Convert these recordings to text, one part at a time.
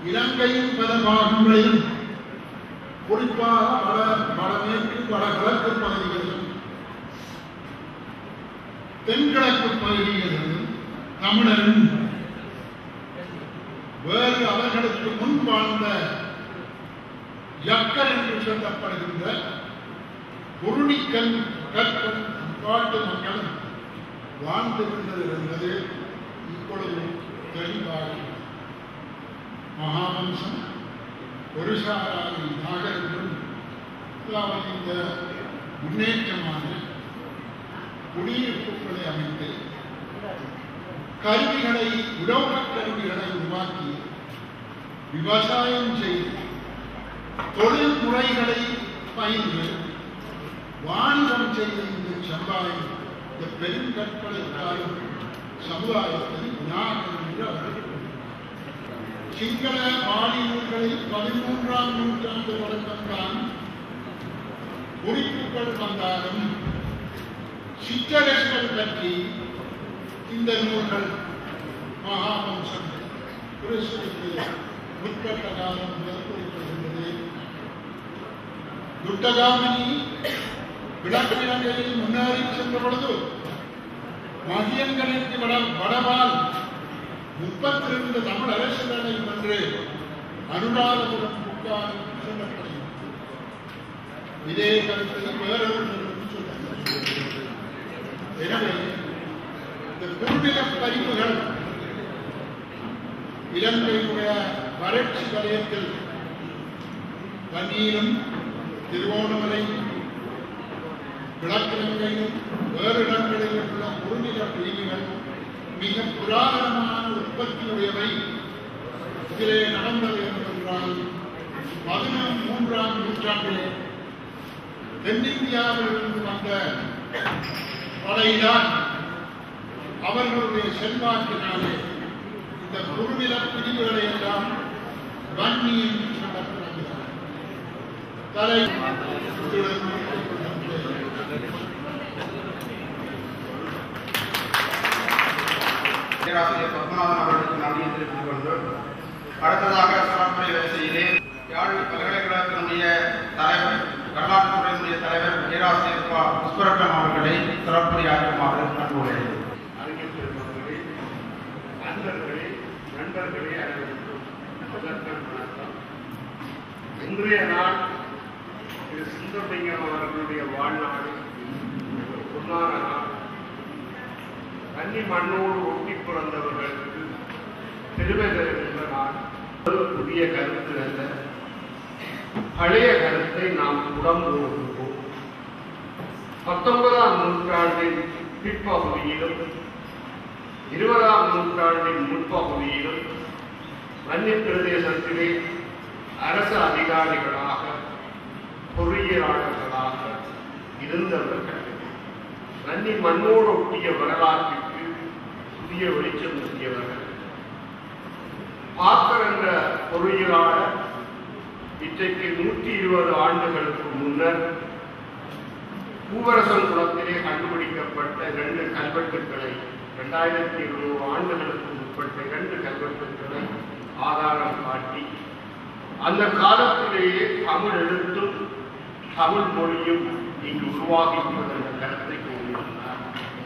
இலங்கையின் பல பாகங்களிலும் குறிப்பாக வட வடமேற்கு வடகிழக்கு பகுதிகளிலும் தென்கிழக்கு பகுதிகளிலும் தமிழரும் வேறு அவர்களுக்கு முன் வாழ்ந்த யக்கர் என்று சொல்லப்படுகின்ற குருணிக்கல் கற்கன் பாட்டு மக்களும் வாழ்ந்து கொண்டது என்பது இப்பொழுது தெளிவாக மகாவம்சம் ஒரு சாராரி நாகரிகம் அதாவது இந்த முன்னேற்றமான குடியிருப்புகளை அமைத்து கருவிகளை உலோக கருவிகளை உருவாக்கி விவசாயம் செய்து தொழில் முறைகளை பயின்று வாணிபம் செய்த இந்த சமுதாயம் இந்த பெருங்கற்பளைக்கான சமுதாயத்தில் விநாயகர் என்று அவர்கள் சிங்கள பாலினர்களில் பதிமூன்றாம் நூற்றாண்டு வழக்கம்தான் குறிப்புகள் வந்தாலும் சிற்றரசர்கள் பற்றி இந்த நூல்கள் மகாவம்சம் கிறிஸ்துவுக்கு முற்பட்ட காலம் முதல் குறிப்பிடுகின்றது துட்டகாமினி விளக்கிழங்கையில் முன்னேறி சென்ற பொழுது மகியங்கனுக்கு வட வடவால் முப்பத்தி ரெண்டு தமிழ் அரசுகளை வென்று அனுராதபுரம் புக்கார் சொல்லப்படுகிறது இதே கருத்தை வேறொரு சொல்லப்படுகிறது எனவே இந்த குறுநில பதிவுகள் இலங்கையுடைய வறட்சி வலயத்தில் பன்னீரும் திருவோணமலை கிழக்கிழங்கையும் வேறு இடங்களில் உள்ள குறுநில பிரிவுகள் மிக புராதனமான உற்பத்தியுடையவை இதிலே நடந்தது என்றால் பதினொன்று மூன்றாம் நூற்றாண்டிலே தென்னிந்தியாவில் இருந்து வந்த படையினால் அவர்களுடைய செல்வாக்கினாலே இந்த குறுநில பிரிவுகளை எல்லாம் வன்னி என்று சொல்லப்படுகிறது தலை பேராசிரியர் பத்மநாதன் அவர்களுக்கு நன்றியை தெரிவித்துக் கொண்டு அடுத்ததாக சிறப்புரை வரிசையிலே யாழ் பல்கலைக்கழகத்தினுடைய தலைவர் வரலாற்றுத்துறையினுடைய தலைவர் பேராசிரியர் ப. புஷ்பரட்னம் அவர்களை சிறப்புரையாற்றுமாறு அன்புள்ளேன் அறிஞர் பெருமக்களே நண்பர்களே நண்பர்களே அனைவருக்கும் முதற்கண் வணக்கம் இன்றைய நாள் திரு சுந்தரலிங்கம் அவர்களுடைய வாழ்நாள் ஒரு பொன்னான நாள் கன்னி மண்ணோடு ஒட்டி பிறந்தவர்களுக்கு பெருமை தருகின்ற நாள் ஒரு புதிய கருத்து அல்ல பழைய கருத்தை நாம் உடம்போடுவோம் பத்தொன்பதாம் நூற்றாண்டின் பிற்பகுதியிலும் இருபதாம் நூற்றாண்டின் முற்பகுதியிலும் வன்னி பிரதேசத்திலே அரசு அதிகாரிகளாக பொறியியலாளர்களாக இருந்தவர்கள் வன்னி மண்ணோடு ஒட்டிய வரலாற்றுக்கு புதிய வெளிச்சம் ஊட்டியவர்கள் பாக்கர் என்ற பொறியியலாளர் இன்றைக்கு நூற்றி இருபது ஆண்டுகளுக்கு முன்னர் பூவரசன் குளத்திலே கண்டுபிடிக்கப்பட்ட இரண்டு கல்வெட்டுக்களை இரண்டாயிரத்தி இருநூறு ஆண்டுகளுக்கு முற்பட்ட இரண்டு கல்வெட்டுக்களை ஆதாரம் காட்டி அந்த காலத்திலேயே தமிழ் எழுத்தும் தமிழ் மொழியும் இங்கு உருவாகின்றது என்ற கருத்தை கூறியிருந்தார்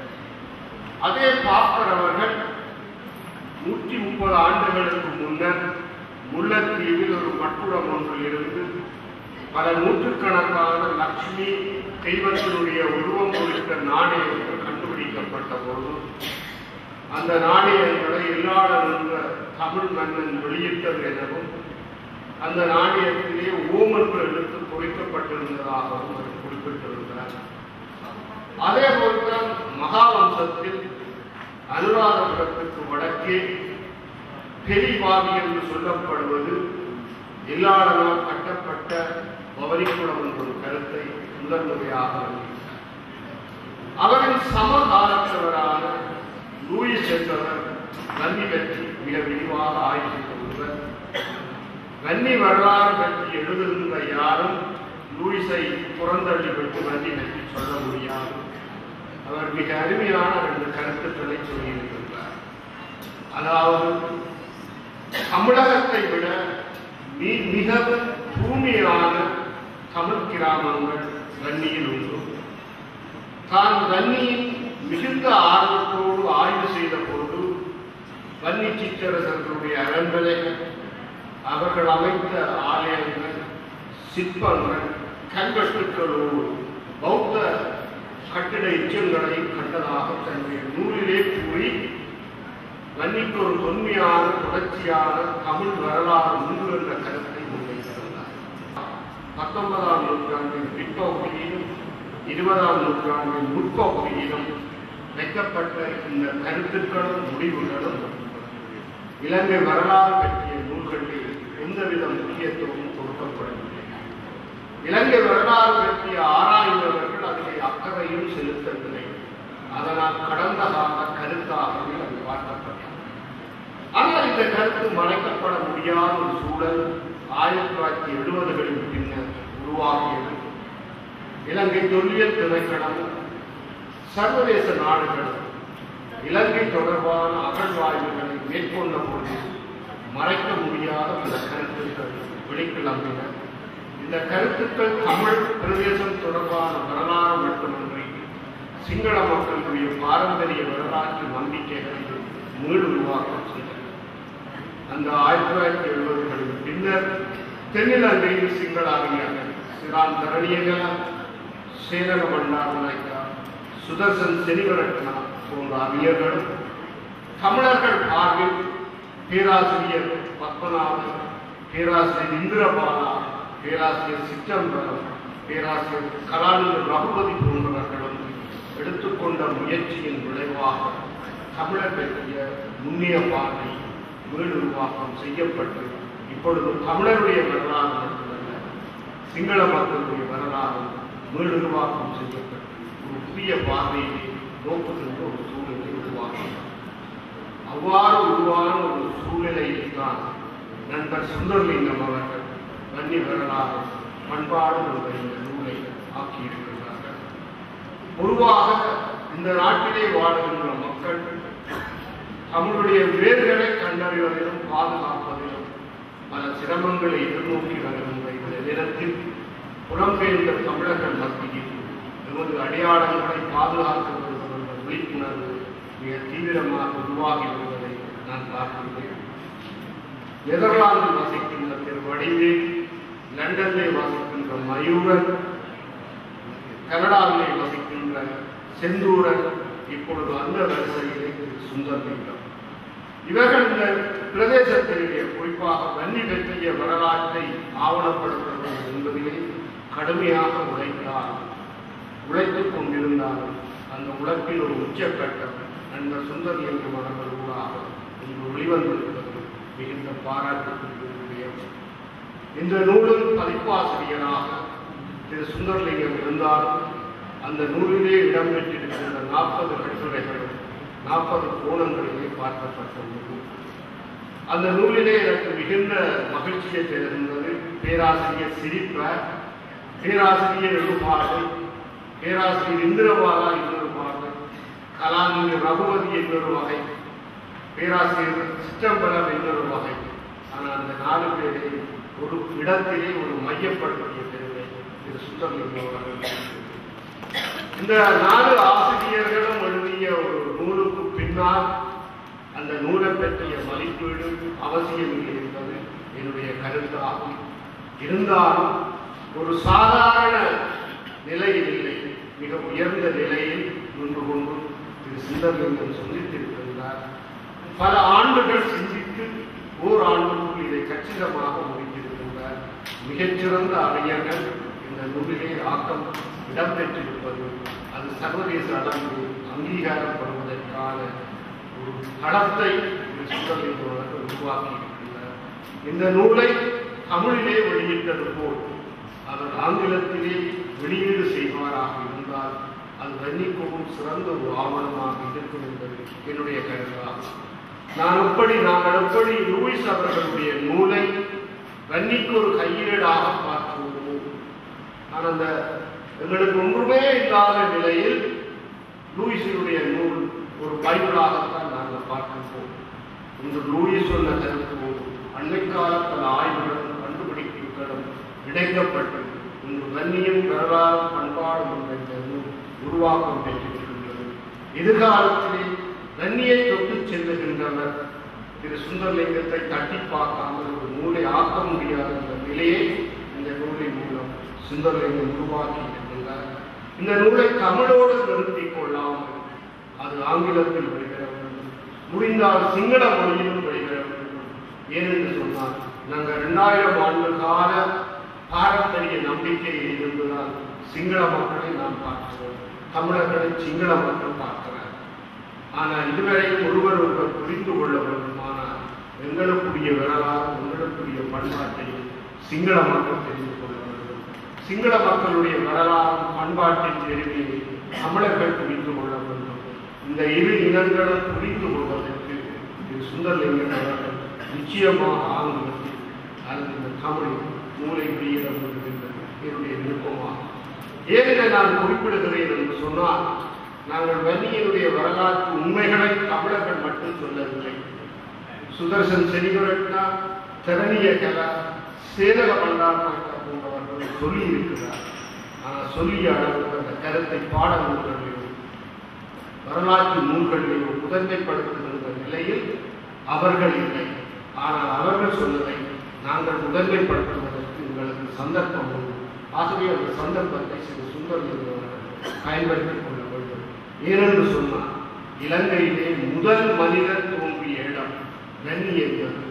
அதே பாப்பர் அவர்கள் நூற்றி முப்பது ஆண்டுகளுக்கு முன்னர் முல்லைத்தீவில் ஒரு மட்டுடம் ஒன்றில் இருந்து பல நூற்றுக்கணக்கான லட்சுமி தெய்வத்தினுடைய உருவம் குறித்த நாணயங்கள் கண்டுபிடிக்கப்பட்ட பொழுது அந்த நாணயங்களை இல்லாத நின்ற தமிழ் மன்னன் வெளியிட்டது எனவும் அந்த நாணயத்திலே ஓம் என்ற எழுத்து பொறிக்கப்பட்டிருந்ததாகவும் அவர் குறிப்பிட்டிருக்கிறார் அதே போல்தான் மகாவம்சத்தில் அனுராதபுரத்துக்கு வடக்கே பெரிவாதி என்று சொல்லப்படுவது எல்லாரனால் கட்டப்பட்ட பவனிக்குளம் என்ற ஒரு கருத்தை முதல் முறையாக அறிவித்தார். அவரின் சமகாலத்தவரான லூயிஸ் என்பவர் வன்னி பற்றி மிக விரிவாக ஆய்வு செய்த ஒருவர் வன்னி வரலாறு பற்றி எழுதுகின்ற யாரும் லூயிஸை புறந்தள்ளி விட்டு வன்னி பற்றி சொல்ல முடியாது அவர் மிக அருமையான ரெண்டு கருத்துக்களை சொல்லியிருக்கின்றார் அதாவது தமிழகத்தை விட மி- மிக தூய்மையான தமிழ் கிராமங்கள் வன்னியில் உண்டு தான் வன்னியில் மிகுந்த ஆர்வத்தோடு ஆய்வு செய்த பொழுது வன்னி சிற்றரசர்களுடைய அரண்மனைகள் அவர்கள் அமைத்த ஆலயங்கள் சிற்பங்கள் கல்வெட்டுக்களோடு பௌத்த கட்டிட எச்சங்களை கண்டதாக தன்னுடைய நூலிலே கூறி வன்னிக்கு ஒரு தொன்மையான தொடர்ச்சியான தமிழ் வரலாறு உண்டு என்ற கருத்தை முன்வைத்திருந்தார் பத்தொன்பதாம் நூற்றாண்டின் பிற்பகுதியிலும் இருபதாம் நூற்றாண்டின் முற்பகுதியிலும் வைக்கப்பட்ட இந்த கருத்துக்களும் முடிவுகளும் இலங்கை வரலாறு பற்றிய நூல்களில் எந்தவித முக்கியத்துவமும் கொடுக்கப்படவில்லை இலங்கை வரலாறு பற்றிய ஆராய்ந்தவர்கள் அதில் அக்கறையும் செலுத்தவில்லை அதனால் கடந்த கால கருத்தாகவே அது பார்க்கப்பட்டது ஆனால் இந்த கருத்து மறைக்கப்பட முடியாத ஒரு சூழல் ஆயிரத்தி தொள்ளாயிரத்தி எழுபதுகளின் பின்னர் உருவாகியது இலங்கை தொல்லியல் திணைக்களம் சர்வதேச நாடுகள் இலங்கை தொடர்பான அகழ்வாய்வுகளை மேற்கொண்ட போது மறைக்க முடியாத பல கருத்துக்கள் வெளிக்கிளம்பின இந்த கருத்துக்கள் தமிழ் பிரதேசம் தொடர்பான வரலாறு மட்டுமின்றி சிங்கள மக்களுடைய பாரம்பரிய வரலாற்று நம்பிக்கைகளை மீள் உருவாக்கம் செய்தன அந்த ஆயிரத்தி தொள்ளாயிரத்தி எழுபதுகளின் பின்னர் தென்னிலங்கையில் சிங்கள அறிஞர்கள் சிரான் தரணியகல சேரன பண்டார நாயக்கா சுதர்சன் செனிவரட்னா போன்ற அறிஞர்களும் தமிழர்கள் பார்வில் பேராசிரியர் பத்மநாபன் பேராசிரியர் இந்திரபாலா பேராசிரியர் சிற்றம்பரம் பேராசிரியர் கலாநிதி ரகுபதி போன்றவர்களும் எடுத்துக்கொண்ட முயற்சியின் விளைவாக தமிழர் பற்றிய நுண்ணிய பார்வை மீளுருவாக்கம் செய்யப்பட்டு இப்பொழுது தமிழருடைய வரலாறு மட்டுமல்ல சிங்கள மக்களுடைய வரலாறு மீளுருவாக்கம் செய்யப்பட்டு ஒரு புதிய பார்வையை நோக்குகின்ற ஒரு சூழ்நிலை உருவாகும் அவ்வாறு உருவான ஒரு சூழ்நிலையில் தான் நண்பர் சுந்தரலிங்கம் அவர்கள் வன்னி வரலாறு பண்பாடு என்ற இந்த நூலை ஆக்கியிருக்கிறார்கள் பொதுவாக இந்த நாட்டிலே வாழுகின்ற மக்கள் தமிழுடைய வேர்களை கண்டறிவதிலும் பாதுகாப்பதிலும் பல சிரமங்களை எதிர்நோக்கி வருகின்ற இந்த நேரத்தில் புலம்பெயர்ந்த தமிழர்கள் மத்தியில் எமது அடையாளங்களை பாதுகாக்க வேண்டும் என்ற விழிப்புணர்வு மிக தீவிரமாக உருவாகி வருவதை நான் பார்க்கின்றேன் நெதர்லாந்தில் வசிக்கின்ற திரு வடிவேல் லண்டனிலே வசிக்கின்ற மயூரன் கனடாவிலே வசிக்கின்ற செந்தூரன் இப்பொழுது அந்த வரிசையிலே திரு சுந்தர்லிங்கம் இவர்கள் இந்த பிரதேசத்திலே குறிப்பாக வன்னி பற்றிய வரலாற்றை ஆவணப்படுத்த வேண்டும் என்பதிலே கடுமையாக உழைத்தார் உழைத்துக் கொண்டிருந்தாலும் அந்த உழைப்பில் ஒரு உச்சக்கட்டம் நண்பர் சுந்தர்லிங்கம் அவர்கள் ஊடாக இன்று வெளிவந்திருப்பது மிகுந்த பாராட்டுக்குரிய இந்த நூலின் பதிப்பாசிரியராக திரு சுந்தர்லிங்கம் இருந்தாலும் அந்த நூலிலே இடம்பெற்றிருக்கின்ற நாற்பது கட்டுரைகளும் நாற்பது கோணங்களிலே பார்க்கப்பட்டுள்ளது அந்த நூலிலே எனக்கு மிகுந்த மகிழ்ச்சியை தெரிந்தது பேராசிரியர் சிரிப்ப பேராசிரியர் எழுபாடு பேராசிரியர் இந்திரபாலா இன்னொரு பார்வை கலாநிதி ரகுபதி இன்னொரு வகை பேராசிரியர் சிற்றம்பலம் இன்னொரு வகை ஆனால் அந்த நாலு பேரை ஒரு இடத்திலே ஒரு மையப்படுத்திய பெருமை திரு சுந்தரலிங்கம் அவர்கள் இந்த நாலு ஆசிரியர்களும் எழுதிய ஒரு நூலுக்கு பின்னால் அந்த நூலை பற்றிய மதிப்பீடு அவசியமில்லை என்பது என்னுடைய கருத்தாகும் இருந்தாலும் ஒரு சாதாரண நிலையில் இல்லை மிக உயர்ந்த நிலையில் நின்று கொண்டு திரு சுந்தரலிங்கம் சொல்லித்திருக்கின்றார் பல ஆண்டுகள் சிந்தித்து ஓர் ஆண்டுக்குள் இதை கச்சிதமாக முடித்திருக்கின்றார் மிகச்சிறந்த அறிஞர்கள் இந்த நூலிலே ஆக்கம் இடம்பெற்றிருப்பது அது சர்வதேச அளவில் அங்கீகாரப்படுவதற்கான ஒரு தளத்தை திரு சுந்தரலிங்கம் அவர்கள் உருவாக்கி இருக்கின்றார் இந்த நூலை தமிழிலே வெளியிட்டது போல் அவர் ஆங்கிலத்திலே வெளியீடு செய்வாராக இருந்தால் அது வன்னிக்கவும் சிறந்த ஒரு ஆவணமாக இருக்கும் என்பது என்னுடைய கருத்தாகும் நான் எப்படி நாங்கள் எப்படி லூயிஸ் அவர்களுடைய நூலை வன்னிக்கு ஒரு கையேடாக பார்க்கிறோமோ நான் அந்த எங்களுக்கு ஒன்றுமே இல்லாத நிலையில் லூயிஸினுடைய நூல் ஒரு பைபிளாகத்தான் நாங்கள் பார்க்கின்றோம் இன்று லூயிஸ் சொன்ன கருத்து இணைக்கப்பட்டு இன்று வன்னியும் வரலாறு பண்பாடும் என்ற நூல் உருவாக்கம் பெற்றிருக்கின்றது எதிர்காலத்திலே வன்னியை தொட்டு செல்லுகின்றவர் திரு சுந்தரலிங்கத்தை தட்டி பார்க்காமல் ஒரு நூலை ஆக்க முடியாத என்ற நிலையை இந்த நூலின் மூலம் சுந்தரலிங்கம் உருவாக்கி இருக்கின்றார் இந்த நூலை தமிழோடு நிறுத்திக் கொள்ளாமல் அது ஆங்கிலத்தில் வெளிவர வேண்டும் முடிந்தால் சிங்கள மொழியிலும் வெளிவர வேண்டும் ஏனென்று சொன்னால் நாங்கள் இரண்டாயிரம் ஆண்டு கால பாரம்பரிய நம்பிக்கையில் இருந்துதான் சிங்கள மக்களை நாம் பார்க்கிறோம் தமிழர்களை சிங்கள மக்கள் பார்க்கிறார் ஆனால் இதுவரை ஒருவர் ஒருவர் புரிந்து கொள்ள வேண்டுமானால் எங்களுக்குரிய வரலாறு எங்களுக்குரிய பண்பாட்டை சிங்கள மக்கள் தெரிந்து கொள்ள வேண்டும் சிங்கள மக்களுடைய வரலாறு பண்பாட்டின் பெருமையை தமிழர்கள் புரிந்து கொள்ள வேண்டும் இந்த இரு இனங்களும் புரிந்து கொள்வதற்கு திரு சுந்தரலிங்கன் அவர்கள் நிச்சயமாக ஆங்கிலத்தில் அல்லது இந்த தமிழில் நூலை வெளியிட வேண்டும் என்பது என்னுடைய விருப்பமாகும் ஏன் இதை நான் குறிப்பிடுகிறேன் என்று சொன்னால் நாங்கள் வன்னியினுடைய வரலாற்று உண்மைகளை தமிழர்கள் மட்டும் சொல்லவில்லை சுதர்சன் செனிகுரட்னா திறனிய கலா சேதக பண்டாரநாயக்கா போன்றவர்கள் சொல்லி இருக்கிறார் ஆனால் சொல்லிய அளவுக்கு அந்த கருத்தை பாட நூல்களிலும் வரலாற்று நூல்களிலும் முதன்மைப்படுத்துகின்ற நிலையில் அவர்கள் இல்லை ஆனால் அவர்கள் சொன்னதை நாங்கள் முதன்மைப்படுத்துவதற்கு உங்களுக்கு சந்தர்ப்பம் உண்டு ஆகவே அந்த சந்தர்ப்பத்தை சிறு சுந்தரலிங்கம் பயன்படுத்திக் கொள்ள வேண்டும் ஏனென்று சொன்னால் இலங்கையிலே முதல் மனிதர் தோன்றிய இடம் வெண்ணி என்பது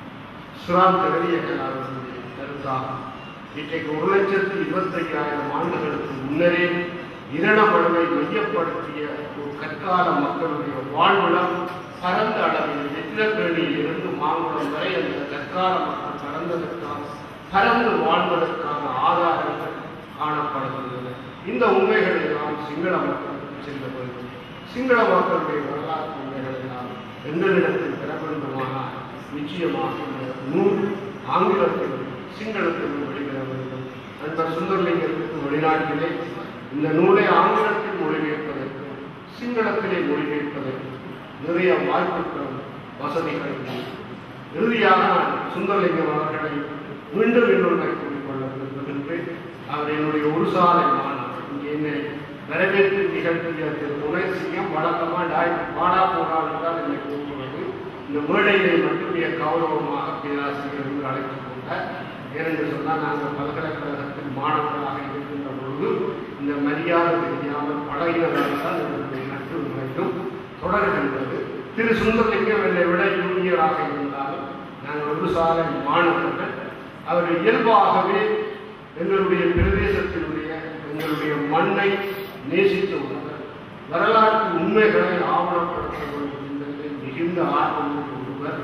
சிராம் தெரிய கலாவுடைய கருத்தாகும் இன்றைக்கு ஒரு லட்சத்து இருபத்தையாயிரம் ஆண்டுகளுக்கு முன்னரே இரணப்படுவை மையப்படுத்திய ஒரு கற்கால மக்களுடைய வாழ்விடம் பரந்த அளவில் வெற்றிலக்கேணியில் இருந்து மாங்குளம் வரை அந்த கற்கால மக்கள் பறந்ததற்கான பரந்து வாழ்வதற்கான ஆதாரங்கள் காணப்படுகின்றன இந்த உண்மைகளை நாம் சிங்கள மக்களுக்கு செல்ல வேண்டும் சிங்கள மக்களுடைய வரலாற்று உண்மைகளை நாம் எங்களிடத்தில் பெற வேண்டுமானால் நிச்சயமாக இந்த நூல் ஆங்கிலத்திலும் சிங்களத்திலும் வெளிவர வேண்டும் நண்பர் சுந்தரலிங்கத்திற்கு வெளிநாட்டிலே இந்த நூலை ஆங்கிலத்தில் மொழிபெயர்ப்பதற்கு சிங்களத்திலே மொழிபெயர்ப்பதற்கு நிறைய வாய்ப்புகள் வசதிகள் உண்டு. இறுதியாக நான் சுந்தரலிங்கம் அவர்களை மீண்டும் இன்னொன்றை கூறிக்கொள்ள விரும்புகின்றேன் அவர் என்னுடைய ஒரு சாலை மாணவர் இங்கே என்னை வரவேற்பு நிகழ்த்திய திரு துணைசிங்கம் வழக்கமாக டாய் பாடா போனால் என்றால் என்னை கூப்பிடுவது இந்த மேடையிலே மட்டுமே கௌரவமாக பேராசிரியர் என்று அழைத்துக் கொண்டார் ஏனென்று சொன்னால் நாங்கள் பல்கலைக்கழகத்தில் மாணவர்களாக இருக்கின்ற பொழுது இந்த மரியாதை தெரியாமல் பழகினதால் தான் என்னுடைய நட்பு முறைக்கும் தொடர்கின்றது திரு சுந்தரலிங்கம் என்னை விட ஜூனியராக இருந்தாலும் நாங்கள் ஒரு சாலை மாணவர்கள் அவர் இயல்பாகவே எங்களுடைய பிரதேசத்தினுடைய எங்களுடைய மண்ணை நேசித்த ஒருவர் வரலாற்று உண்மைகளை ஆவணப்படுத்த வேண்டும் என்பதில் மிகுந்த ஆர்வம் கொண்ட ஒருவர்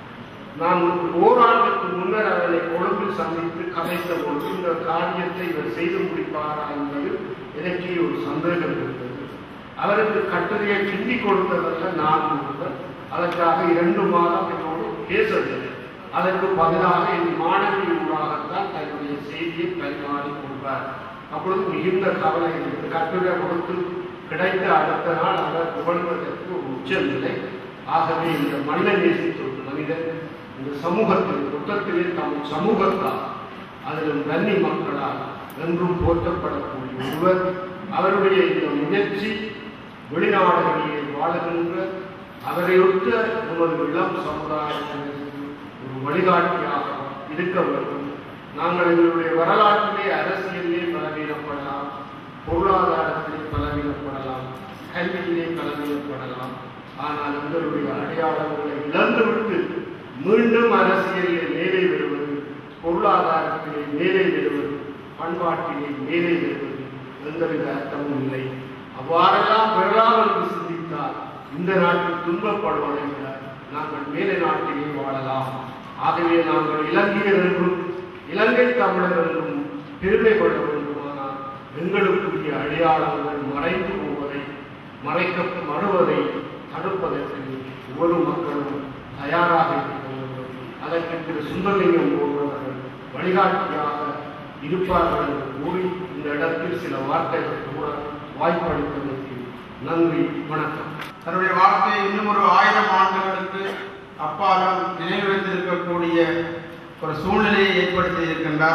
நான் ஓராண்டுக்கு முன்னர் அவரை கொழும்பில் சந்தித்து கதைத்த பொழுது இந்த காரியத்தை இவர் செய்து முடிப்பாரா என்பது எனக்கே ஒரு சந்தேகம் இருந்தது அவருக்கு கட்டுரையை கிண்டி கொடுத்ததல்ல நான் ஒருவர் அதற்காக இரண்டு மாதம் என்னோடு பேசவில்லை அதற்கு பதிலாக என் மாணவி ஊடாகத்தான் தன்னுடைய செய்தியை பரிமாறி கொள்வார் அப்பொழுது மிகுந்த கவலை இருந்தது கட்டுரை கொடுத்து கிடைத்த அடுத்த நாள் அவர் புகழ்வதற்கு ஒரு உச்சநிலை ஆகவே இந்த மண்ணை நேசித்த ஒரு மனிதன் இந்த சமூகத்தில் மொத்தத்திலே தம் சமூகத்தால் அதிலும் வன்னி மக்களால் என்றும் போற்றப்படக்கூடிய ஒருவர் அவருடைய இந்த முயற்சி வெளிநாடுகளிலே வாழுகின்ற அவரை ஒத்த நமது இளம் சமுதாயத்தினருக்கு ஒரு வழிகாட்டியாக இருக்க வேண்டும் நாங்கள் எங்களுடைய வரலாற்றிலே அரசியலிலே பலவீனப்படலாம் பொருளாதாரத்திலே பலவீனப்படலாம் கல்வியிலே பலவீனப்படலாம் ஆனால் எங்களுடைய அடையாளங்களை இழந்துவிட்டு மீண்டும் அரசியலிலே மேலே வருவது பொருளாதாரத்திலே மேலே வருவது பண்பாட்டிலே மேலே வருவது எந்தவித அர்த்தமும் இல்லை அவ்வாறெல்லாம் பெறலாம் என்று சிந்தித்தால் இந்த நாட்டில் துன்பப்படுவதை விட நாங்கள் மேலை நாட்டிலே வாழலாம் ஆகவே நாங்கள் இலங்கையர் என்றும் இலங்கை தமிழர் என்றும் பெருமை கொள்ள வேண்டுமானால் எங்களுக்குரிய அடையாளங்கள் மறைந்து போவதை மறைக்க மறுவதை தடுப்பதற்கு ஒவ்வொரு மக்களும் தயாராக இருக்க வேண்டும் அதற்கு திரு சுந்தரலிங்கம் போன்றவர்கள் வழிகாட்டியாக இருப்பார்கள் என்று கூறி இந்த இடத்தில் சில வார்த்தைகள் கூட வாய்ப்பளித்ததற்கு நன்றி வணக்கம் தன்னுடைய வாழ்க்கையை இன்னும் ஒரு ஆயிரம் ஆண்டுகளுக்கு அப்பாலும் நினைவு வைத்திருக்கக்கூடிய ஒரு சூழ்நிலையை ஏற்படுத்தி இருக்கின்றார்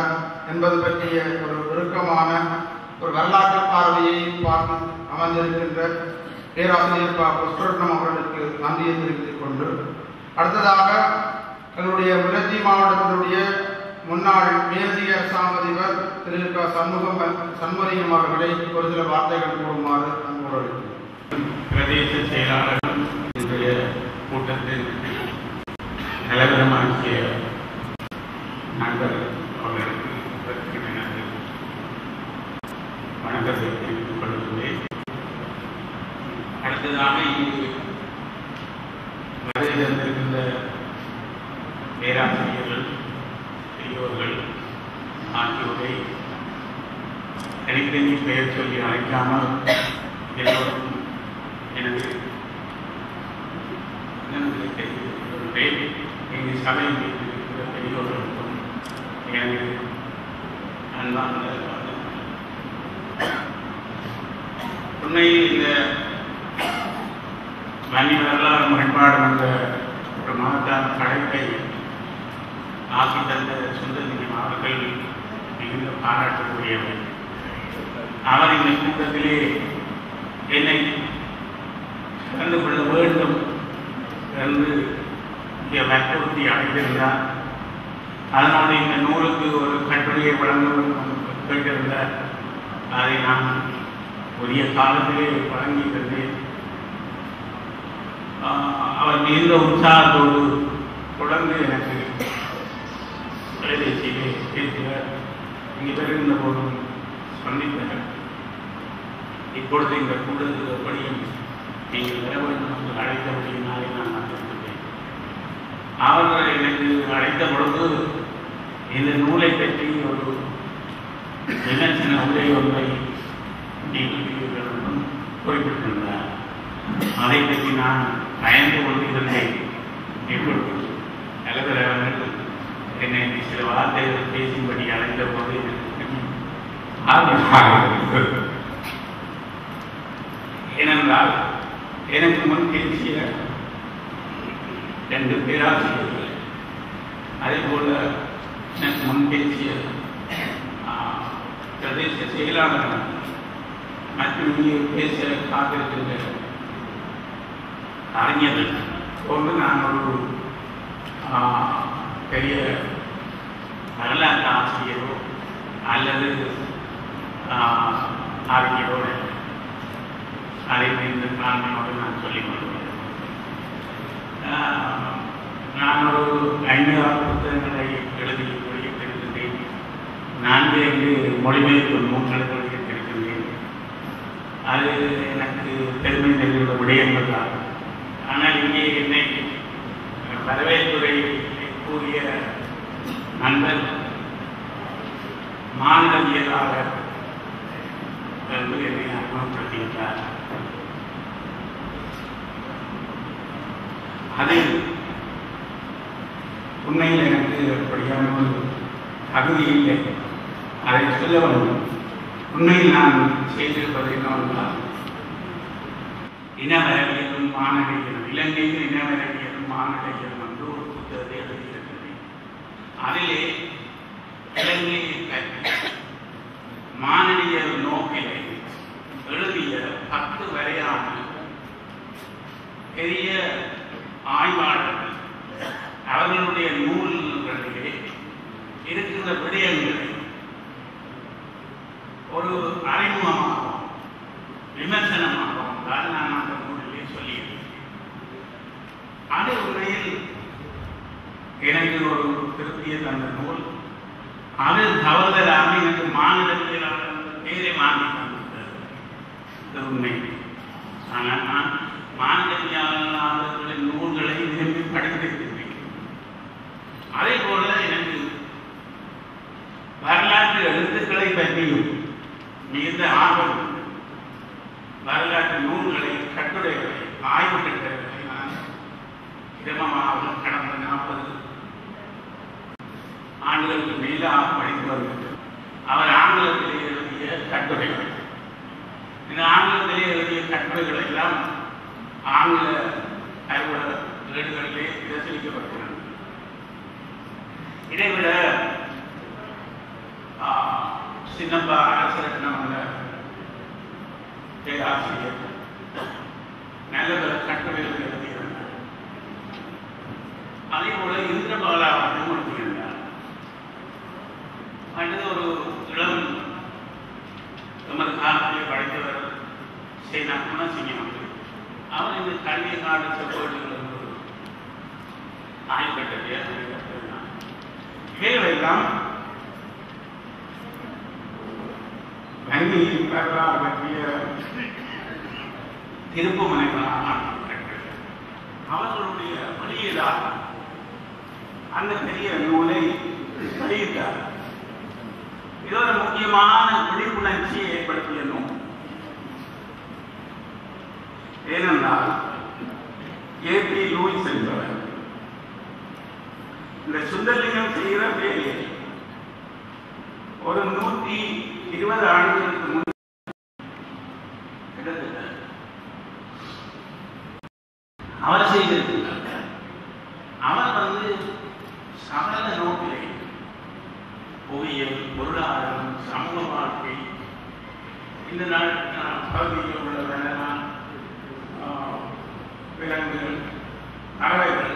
என்பது பற்றிய ஒரு விருக்கமான ஒரு வரலாற்று பார்வையை பார்த்து அமர்ந்திருக்கின்ற பேராசிரியர் பா புஷ்பரட்னம் அவர்களுக்கு நன்றியை தெரிவித்துக் கொண்டு அடுத்ததாக எங்களுடைய முரத்தி மாவட்டத்தினுடைய முன்னாள் மேலதிக அரசாங்க அதிபர் திரு க சண்முகம் சண்முகம் அவர்களை ஒரு சில வார்த்தைகள் கூறுமாறு அன்போடு அழைக்கிறேன். பிரதேச செயலாளர் இன்றைய கூட்டத்தில் நிலவரமாக்கிய நண்பர் அவர்களுக்கு இதற்கு எனது வணக்கத்தை தெரிவித்துக் கொள்கிறேன் அடுத்ததாக இங்கு வருகை தந்திருக்கின்ற பேராசிரியர்கள் பெரியோர்கள் ஆகியோரை தனித்தனி பெயர் சொல்லி அழைக்காமல் எல்லோரும் எனது நன்றி தெரிவித்துக் கொள்கிறேன் எங்கள் சபையில் இருக்கிற பெரியோர்களுக்கும் எனது அன்பான வாழ்த்துக்கள். உண்மையில் இந்த வன்னி வரலாறு முரண்பாடு என்ற ஒரு மகத்தான படைப்பை ஆக்கி தந்த சுந்தரலிங்கம் அவர்கள் மிகுந்த பாராட்டக்கூடியவர் அவர் இந்த கூட்டத்திலே என்னை கலந்து கொள்ள வேண்டும் என்று இங்கே வற்புறுத்தி அழைத்திருந்தார் அதனால் இந்த நூலுக்கு ஒரு கட்டுரையை வழங்க வேண்டும் என்று கேட்டிருந்தார் அதை நான் உரிய காலத்திலே வழங்கி தந்தேன் ஆஹ் அவர் மிகுந்த உற்சாகத்தோடு தொடர்ந்து எனக்கு தொலைபேசியிலே பேசுகிறார் இங்கே பெறுகின்ற போதும் சந்தித்தார் இப்பொழுது இந்த கூட்டத்தில் எப்படியும் நீங்கள் வர வேண்டும் என்று அழைத்தபடியினாலே நான் வந்திருக்கிறேன் அவர்கள் எனக்கு அழைத்த பொழுது இந்த நூலை பற்றி ஒரு விமர்சன உரை ஒன்றை நீங்கள் செய்வீர்கள் என்றும் குறிப்பிட்டிருந்தார் அதை பற்றி நான் பயந்து கொண்டிருந்தேன் இப்பொழுது தலைவர்கள் என்னை சில வார்த்தைகள் பேசும்படி அழைத்த போது எனக்கு ஆர்வமாக இருந்தது. ஏனென்றால் எனக்கு முன் பேசிய ரெண்டு பேராசிரியர்கள் அதே போல எனக்கு முன் பேசிய ஆ, பிரதேச செயலாளர் மற்றும் இங்கே பேச காத்திருக்கின்ற அறிஞர்கள் போன்று நான் ஒரு ஆ, பெரிய வரலாற்று ஆசிரியரோ அல்லது ஆ, அறிஞரோ இல்லை. அதை இந்த காரணமாக நான் சொல்லிக் கொள்கிறேன் ஆஹ், நான் ஒரு ஐந்து ஆறு புத்தகங்களை எழுதி வெளியிட்டிருக்கின்றேன் நான்கு ஐந்து மொழிபெயர்ப்பு நூல்களை வெளியிட்டிருக்கின்றேன் அது எனக்கு பெருமை தெரிந்த விடயங்கள் தான் ஆனால் இங்கே என்னை வரவேற்புரை கூறிய நண்பர் மாநிலவியலாளர் என்று என்னை அறிமுகப்படுத்தியிருந்தார் அது உண்மையில் எனக்கு அப்படியான ஒரு தகுதி இல்லை அதை சொல்ல வேண்டும் உண்மையில் நான் செய்திருப்பது என்னவென்றால் இனவரவியலும் மானடையலும் இலங்கையில் இனவரவியலும் மானடையலும் என்று ஒரு புத்தகத்தை எழுதியிருக்கிறேன் அதிலே இலங்கையை பற்றி மானடியல் நோக்கிலே எழுதிய பத்து வரையான பெரிய ஆய்வாளர்கள் அவர்களுடைய நூல்களிலே இருக்கின்ற விடயங்களை ஒரு அறிமுகமாகவும் விமர்சனமாகவும் தான் நான் அந்த நூலிலே சொல்லியிருக்கேன் அது உண்மையில் எனக்கு ஒரு திருப்தியை தந்த நூல் அது தவறுதலாக எனக்கு மாநிலத்திலாளர் பேரை மாற்றி தந்திருக்கிறது இது உண்மை ஆனால் நான் மாநிலத்திலாளர்களின் நூல்களை விரும்பி படித்திருக்கின்றேன் அதே போல எனக்கு வரலாற்று எழுத்துக்களை பற்றியும் மிகுந்த ஆர்வம் உண்டு. வரலாற்று நூல்களை கட்டுரைகளை ஆய்வு கட்டுரைகளை நான் இதமாக கடந்த நாற்பது ஆண்டுகளுக்கு மேலாக படித்து வருகின்றேன் அவர் ஆங்கிலத்திலே எழுதிய கட்டுரைகள் இந்த ஆங்கிலத்திலே எழுதிய கட்டுரைகள் எல்லாம் ஆங்கில அறிவுல ஏடுகளிலே பிரசுரிக்கப்பட்டுள்ளன இதைவிட சின்னப்பா அரசரட்னம் என்ற பேராசிரியர் நல்ல பல கட்டுரைகள் எழுதியிருந்தார் அதே போல இந்திரபாலா அவர்களும் எழுதியிருந்தார் அடுத்து ஒரு இளம் நமது காலத்திலே படித்தவர் சேனா குணசிங்கம் அவர்கள் அவர் இந்த கல்வி கால செப்போடுகள் ஆய்வு கட்டத்தை இவைகளெல்லாம் வங்கியில் வரலாறு பற்றிய திருப்புமனைகளாக அவர்களுடைய வெளியீடாக அந்த பெரிய நூலை வெளியிட்டார் இது ஒரு முக்கியமான விழிப்புணர்ச்சியை ஏற்படுத்திய நூல் ஏனென்றால் ஏபி லூயிஸ் என்பவர் இந்த சுந்தரலிங்கம் செய்கிற வேலையை ஒரு நூற்றி இருபது ஆண்டுகளுக்கு முன் கிட்டத்தட்ட அவர் செய்திருக்கிறார் அவர் வந்து சகல நோக்கிலே புவியியல் பொருளாதாரம் சமூக வாழ்க்கை இந்த நாள் பகுதியில் உள்ள வேளாண் விலங்குகள் பறவைகள்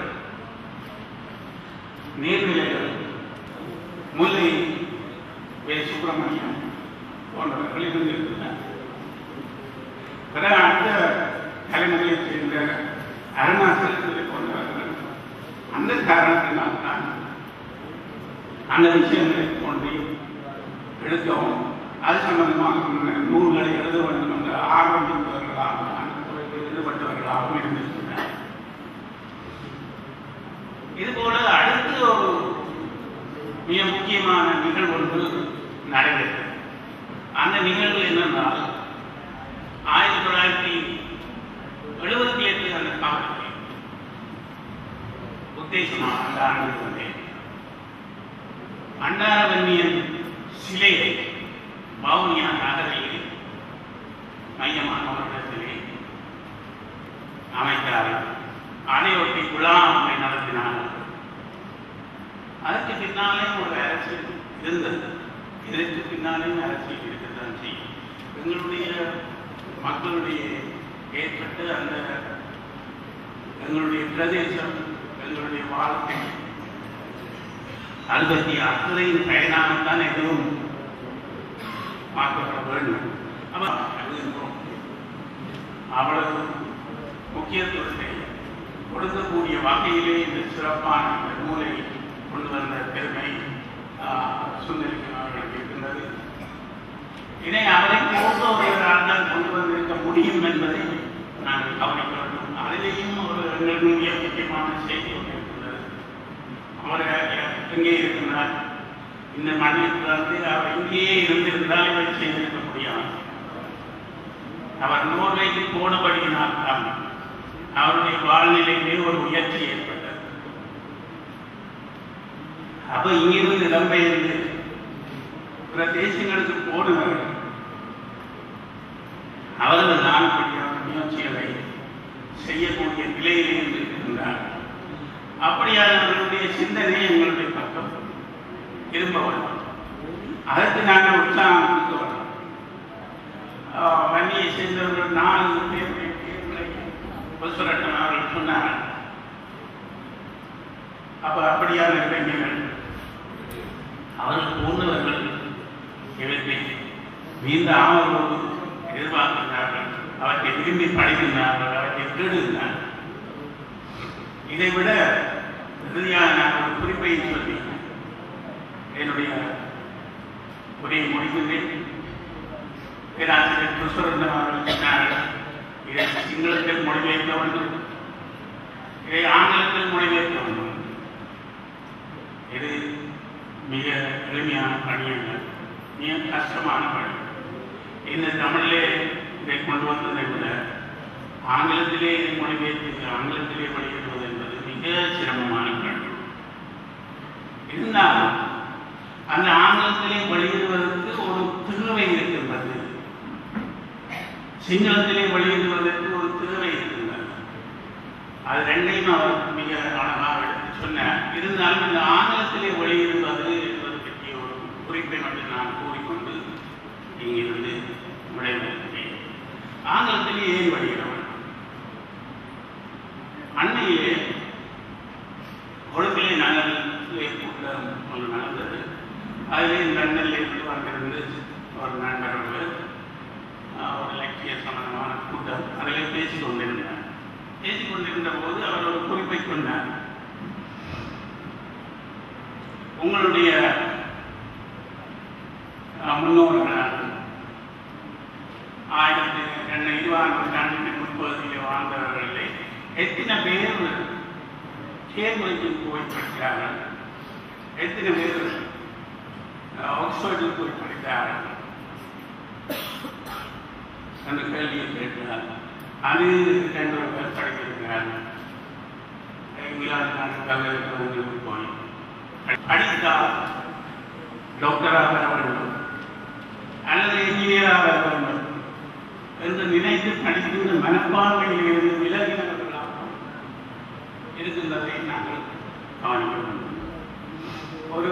நீர்நிலைகள் முல்லை வே சுப்பிரமணியம் போன்றவர்கள் இருந்திருக்கிறார் பிறகு அடுத்த தலைமுறையைச் சேர்ந்த அருணாச்சலத்தை போன்றவர்கள் அந்த காரணத்தினால் தான் அந்த விஷயங்களை கொண்டு எடுக்கவும் அது சம்பந்தமாக நூல்களை எழுத வேண்டும் என்ற ஆர்வம் இருந்தவர்களாக அந்த துறையில் ஈடுபட்டவர்களாகவும் இருந்திருக்கிறார் இதுபோல அடுத்து ஒரு மிக முக்கியமான நிகழ்வு ஒன்று நடைபெற்றது அந்த நிகழ்வு என்னென்றால் ஆயிரத்தி தொள்ளாயிரத்தி எழுபத்தி எட்டு அந்த காலத்தில் உத்தேசமாக அந்த ஆண்டு வந்தேன் அண்டாரவன்னியன் சிலையை வவுனியா நகரில் மையமான ஒரு இடத்திலே அமைத்தார்கள் அதையொட்டி குழாமை நடத்தினார்கள் அதற்கு பின்னாலே ஒரு அரசியல் இருந்தது இதற்கு பின்னாலே அரசியல் இருக்கத்தான் செய்யும் எங்களுடைய மக்களுடைய ஏற்பட்டு அந்த எங்களுடைய பிரதேசம் எங்களுடைய வாழ்க்கை அது பற்றிய அக்கறையின் பயனாகத்தான் எதுவும் மாற்றப்பட வேண்டும் அப்ப எழுதுகிறோம் அவ்வளவு முக்கியத்துவத்தை கொடுக்கக்கூடிய வகையிலே இந்த சிறப்பான இந்த நூலை கொண்டு வந்த பெருமை சுந்தரிக்கும் அவர்களுக்கு இருக்கின்றது இதை அவரை போன்ற ஒருவரால் தான் கொண்டு வந்திருக்க முடியும் என்பதை நாங்கள் கவனிக்க வேண்டும் அதிலேயும் ஒரு எங்களுடைய முக்கியமான செய்தி ஒன்று இருக்கின்றது அவர் எங்கே இருக்கின்றார் இந்த மண்ணில் வந்து அவர் இங்கேயே இருந்திருந்தால் இதை செய்திருக்க முடியாது அவர் நோர்வைக்கு போனபடியினால் தான் அவருடைய வாழ்நிலையிலே ஒரு உயர்ச்சி ஏற்பட்டது அப்ப இங்கிருந்து இடம்பெயர்ந்து பிற தேசங்களுக்கு போனவர்கள் அவர்கள் நானப்படியான முயற்சிகளை செய்யக்கூடிய நிலையிலே இருக்கின்றார் அப்படியானவர்களுடைய சிந்தனை எங்களுடைய பக்கம் திரும்ப வரும் அதற்கு நாங்கள் உற்சாகம் கொடுக்க வரோம் வன்னியை சேர்ந்தவர்கள் நாலு பேருடைய பேர்களை புதுசுரட்டன் அவர்கள் சொன்னார்கள் அப்ப அப்படியான இளைஞர்கள் அவர்கள் போன்றவர்கள் இவற்றை மிகுந்த ஆவலோடு எதிர்பார்க்கின்றார்கள் அவற்றை விரும்பி படிக்கின்றார்கள் அவற்றை தேடுகின்றார்கள் இதை விட இறுதியாக நான் ஒரு குறிப்பை சொல்லி என்னுடைய உரையை முடிக்கின்றேன் பேராசிரியர் கிருஷ்ணரந்தன் அவர்கள் சொன்னார்கள் இதை சிங்களத்தில் மொழிபெயர்க்க வேண்டும் இதை ஆங்கிலத்தில் மொழிபெயர்க்க வேண்டும் இது மிக எளிமையான பணி அல்ல மிக கஷ்டமான பணி இந்த தமிழிலே இதை கொண்டு வந்ததை விட ஆங்கிலத்திலே இதை மொழிபெயர்த்து ஆங்கிலத்திலே வெளியிடுவது என்பது மிக சிரமமான பணி இருந்தாலும் அந்த ஆங்கிலத்திலே வெளியிடுவதற்கு ஒரு தேவை இருக்கின்றது சிங்களத்திலே வெளியிடுவதற்கு ஒரு தேவை இருக்கின்றது அது ரெண்டையும் அவர் மிக அழகாக எடுத்து சொன்னார் இருந்தாலும் இந்த ஆங்கிலத்திலே வெளியிடுவது என்பது பற்றிய ஒரு குறிப்பை மட்டும் நான் கூறிக்கொண்டு இங்கிருந்து விடைபெறுகிறேன் ஆங்கிலத்திலே ஏன் வருகிறவன் அன்னையிலே கொழும்பிலே நகரிலே கூட்டம் ஒன்று நடந்தது அதிலே லண்டனில் இருந்து வந்திருந்து ஒரு நண்பரோடு ஆஹ், ஒரு இலக்கிய சம்பந்தமான கூட்டம் அதிலே பேசிக் கொண்டிருந்தார் பேசிக் கொண்டிருந்த போது அவர் ஒரு குறிப்பை கொண்டார் உங்களுடைய ஆஹ், முன்னோர்கள் ஆயிரத்தி ரெண்டு இருபதாம் நூற்றாண்டுக்கு முற்பகுதியில் வாழ்ந்தவர்களிலே எத்தனை பேர் கேம்பிரிட்ஜுக்கு போய் படிக்கிறார்கள் எத்தனை பேர் அஹ், ஆக்ஸ்போர்டில் போய் படித்தார்கள் அந்த கேள்வியை கேட்டார் அது ரெண்டு பேர் படித்திருக்கிறார்கள் இங்கிலாந்து நாட்டுக்காக போய் படித்தால் டாக்டராக வர வேண்டும் அல்லது இன்ஜினியராக வர வேண்டும் என்று நினைத்து படிக்கின்ற மனப்பான்மையிலிருந்து விலகினவர்களாக இருக்கின்றதை நாங்கள் கவனிக்க வேண்டும் ஒரு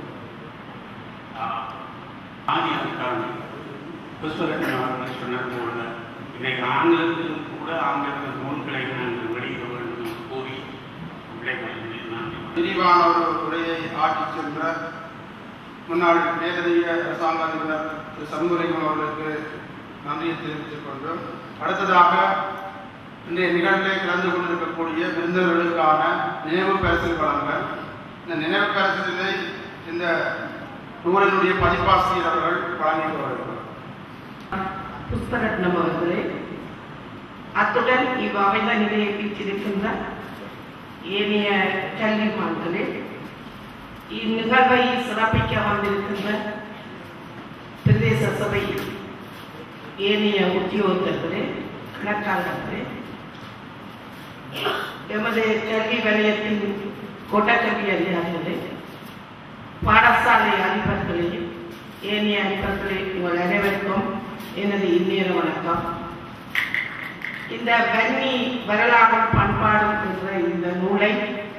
ஆதியாக்கான புஷ்பரத்னம் அவர்கள் சொன்னது போல இன்றைக்கு ஆங்கிலத்திலும் கூட ஆங்கில நூல்களை நாங்கள் வெளியிட வேண்டும் என்று கூறி விடைபெறுகிறேன் நன்றி விரிவான ஒரு உரையை ஆற்றிச் சென்ற முன்னாள் மேலதிக அரசாங்க அதிபர் திரு சண்முகம் அவர்களுக்கு நன்றியை தெரிவித்துக் கொண்டு அடுத்ததாக இன்றைய நிகழ்விலே கலந்து கொண்டிருக்கக்கூடிய விருந்தினர்களுக்கான நினைவு பரிசில் வழங்க இந்த நினைவு பரிசிலை இந்த நூலினுடைய பதிப்பாசிரியர் அவர்கள் வழங்கி வருகிறார் புஷ்பரத்னம் அவர்களே அத்துடன் இவ்வமைந்த நிலையை வீற்றிருக்கின்ற ஏனைய கல்விமான்களே இந்நிகழ்வை சிறப்பிக்க வந்திருக்கின்ற பிரதேச சபை ஏனைய உத்தியோகத்தர்களே கணக்காளர்களே எமது கல்வி வலயத்தின் கொட்டக்கல்வி அதிகாரிகளே பாடசாலை அதிபர்களே ஏனைய அதிபர்களே உங்கள் அனைவருக்கும் எனது இந்நேர வணக்கம் இந்த வன்னி வரலாறு பண்பாடு என்ற இந்த நூலை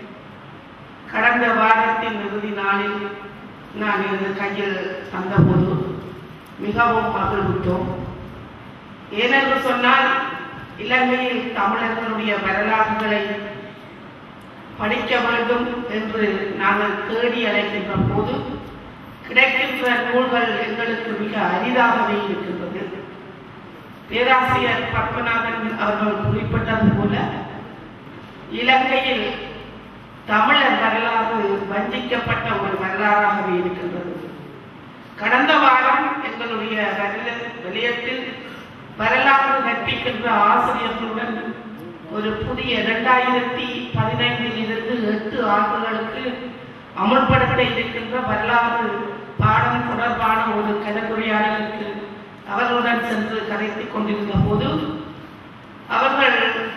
கடந்த வாரத்தின் இறுதி நாளில் நான் எனது கையில் தந்தபோது மிகவும் மகிழ்வுற்றோம் ஏனென்று சொன்னால் இலங்கையில் தமிழர்களுடைய வரலாறுகளை படிக்க வேண்டும் என்று நாங்கள் தேடி அழைக்கின்ற போது கிடைக்கின்ற நூல்கள் எங்களுக்கு மிக அரிதாகவே இருக்கின்றது பேராசிரியர் பத்மநாதன் அவர்கள் குறிப்பிட்டது போல இலங்கையில் தமிழர் வரலாறு வஞ்சிக்கப்பட்ட ஒரு வரலாறாகவே இருக்கின்றது கடந்த வாரம் எங்களுடைய வரல- நிலையத்தில் வரலாறு கற்பிக்கின்ற ஆசிரியர்களுடன் ஒரு புதிய இரண்டாயிரத்தி பதினைந்தில் இருந்து எட்டு ஆண்டுகளுக்கு அமுல்படுத்த இருக்கின்ற வரலாறு பாடம் தொடர்பான ஒரு கலந்துரையாடலுக்கு அவர்களுடன் சென்று கதைத்துக் கொண்டிருந்த போது அவர்கள்